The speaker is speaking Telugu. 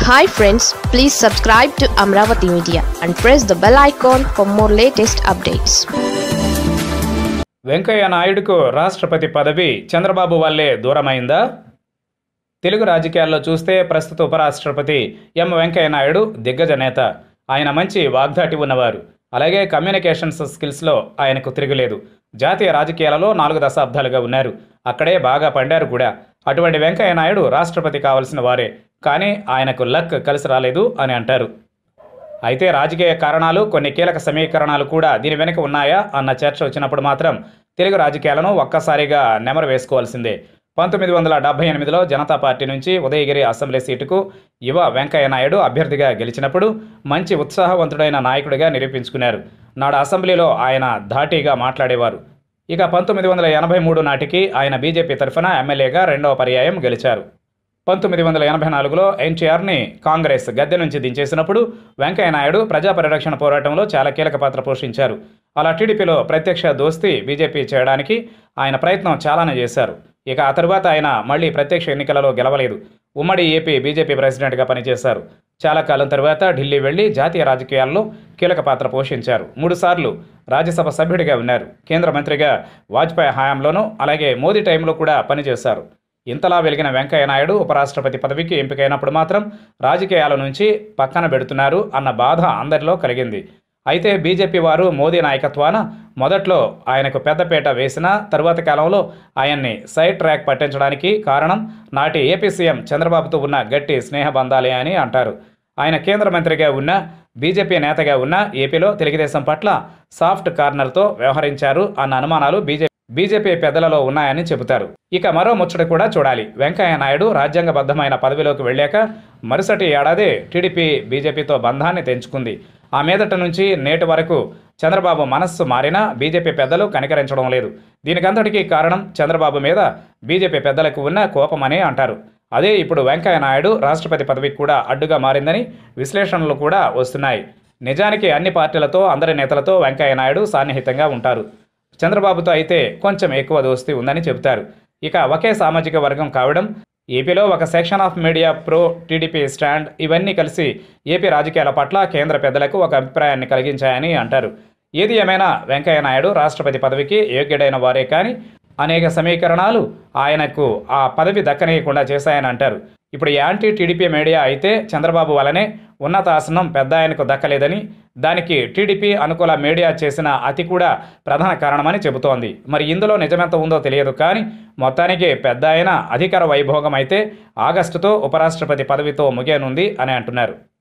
hi friends please subscribe to Amaravati media and press the bell icon for more latest updates Venkaiah నాయుడుకు రాష్ట్రపతి పదవి చంద్రబాబు వల్లే దూరమైందా తెలుగు రాజకీయాల్లో చూస్తే ప్రస్తుత ఉపరాష్ట్రపతి ఎం వెంకయ్య నాయుడు దిగ్గజ నేత ఆయన మంచి వాగ్దాటి ఉన్నవారు అలాగే కమ్యూనికేషన్స్ స్కిల్స్లో ఆయనకు తిరగలేదు జాతీయ రాజకీయాలలో నాలుగు దశాబ్దాలుగా ఉన్నారు అక్కడే బాగా పండారు కూడా అటువంటి వెంకయ్య నాయుడు రాష్ట్రపతి కావలసిన వారే కానీ ఆయనకు లక్ కలిసి రాలేదు అని అంటారు అయితే రాజకీయ కారణాలు కొన్ని కీలక సమీకరణాలు కూడా దీని వెనుక ఉన్నాయా అన్న చర్చ వచ్చినప్పుడు మాత్రం తెలుగు రాజకీయాలను ఒక్కసారిగా నెమరు వేసుకోవాల్సిందే పంతొమ్మిది వందల డెబ్బై ఎనిమిదిలో జనతా పార్టీ నుంచి ఉదయగిరి అసెంబ్లీ సీటుకు యువ వెంకయ్య నాయుడు అభ్యర్థిగా గెలిచినప్పుడు మంచి ఉత్సాహవంతుడైన నాయకుడిగా నిరూపించుకున్నారు నాడు అసెంబ్లీలో ఆయన ధాటీగా మాట్లాడేవారు ఇక పంతొమ్మిది వందల ఎనభై మూడు నాటికి ఆయన బీజేపీ తరఫున ఎమ్మెల్యేగా రెండవ పర్యాయం గెలిచారు పంతొమ్మిది వందల ఎనభై నాలుగులో ఎన్టీఆర్ని కాంగ్రెస్ గద్దె నుంచి దించేసినప్పుడు వెంకయ్య నాయుడు ప్రజా పరిరక్షణ పోరాటంలో చాలా కీలక పాత్ర పోషించారు అలా టీడీపీలో ప్రత్యక్ష దోస్తీ బీజేపీ చేయడానికి ఆయన ప్రయత్నం చాలానే చేశారు ఇక ఆ తరువాత ఆయన మళ్ళీ ప్రత్యక్ష ఎన్నికలలో గెలవలేదు ఉమ్మడి ఏపీ బీజేపీ ప్రెసిడెంట్గా పనిచేశారు చాలా కాలం తర్వాత ఢిల్లీ వెళ్లి జాతీయ రాజకీయాల్లో కీలక పాత్ర పోషించారు మూడుసార్లు రాజ్యసభ సభ్యుడిగా ఉన్నారు కేంద్ర మంత్రిగా వాజ్పేయి హయాంలోనూ అలాగే మోదీ టైంలో కూడా పనిచేశారు ఇంతలా వెలిగిన వెంకయ్య నాయుడు ఉపరాష్ట్రపతి పదవికి ఎంపికైనప్పుడు మాత్రం రాజకీయాల నుంచి పక్కన పెడుతున్నారు అన్న బాధ అందరిలో కలిగింది అయితే బీజేపీ వారు మోదీ నాయకత్వాన మొదట్లో ఆయనకు పెద్దపీట వేసిన తరువాత కాలంలో ఆయన్ని సైడ్ ట్రాక్ పట్టించడానికి కారణం నాటి ఏపీ సీఎం చంద్రబాబుతో ఉన్న గట్టి స్నేహబంధాలే అని అంటారు ఆయన కేంద్ర మంత్రిగా ఉన్న బీజేపీ నేతగా ఉన్న ఏపీలో తెలుగుదేశం పట్ల సాఫ్ట్ కార్నర్తో వ్యవహరించారు అన్న అనుమానాలు బీజేపీ బీజేపీ పెద్దలలో ఉన్నాయని చెబుతారు ఇక మరో ముచ్చట కూడా చూడాలి వెంకయ్య నాయుడు రాజ్యాంగబద్ధమైన పదవిలోకి వెళ్ళాక మరుసటి ఏడాది టీడీపీ బీజేపీతో బంధాన్ని తెంచుకుంది ఆ మీదట నుంచి నేటి వరకు చంద్రబాబు మనస్సు మారినా బీజేపీ పెద్దలు కనికరించడం లేదు దీనికంతటికీ కారణం చంద్రబాబు మీద బీజేపీ పెద్దలకు ఉన్న కోపమని అంటారు అదే ఇప్పుడు వెంకయ్య నాయుడు రాష్ట్రపతి పదవికి కూడా అడ్డుగా మారిందని విశ్లేషణలు కూడా వస్తున్నాయి నిజానికి అన్ని పార్టీలతో అందరి నేతలతో వెంకయ్య నాయుడు సాన్నిహితంగా ఉంటారు చంద్రబాబుతో అయితే కొంచెం ఎక్కువ దోస్తీ ఉందని చెబుతారు ఇక ఒకే సామాజిక వర్గం కావడం ఏపీలో ఒక section of media pro TDP stand ఇవన్నీ కలిసి ఏపీ రాజకీయాల పట్ల కేంద్ర పెద్దలకు ఒక అభిప్రాయాన్ని కలిగించాయని అంటారు ఏది ఏమైనా వెంకయ్య నాయుడు రాష్ట్రపతి పదవికి యోగ్యుడైన వారే కానీ అనేక సమీకరణాలు ఆయనకు ఆ పదవి దక్కనీయకుండా చేశాయని అంటారు ఇప్పుడు యాంటీ టీడీపీ మీడియా అయితే చంద్రబాబు వలనే ఉన్నతాసనం పెద్ద ఆయనకు దక్కలేదని దానికి టీడీపీ అనుకూల మీడియా చేసిన అతి కూడా ప్రధాన కారణమని చెబుతోంది మరి ఇందులో నిజమెంత ఉందో తెలియదు కానీ మొత్తానికి పెద్ద ఆయన అధికార వైభోగం అయితే ఆగస్టుతో ఉపరాష్ట్రపతి పదవితో ముగియనుంది అని అంటున్నారు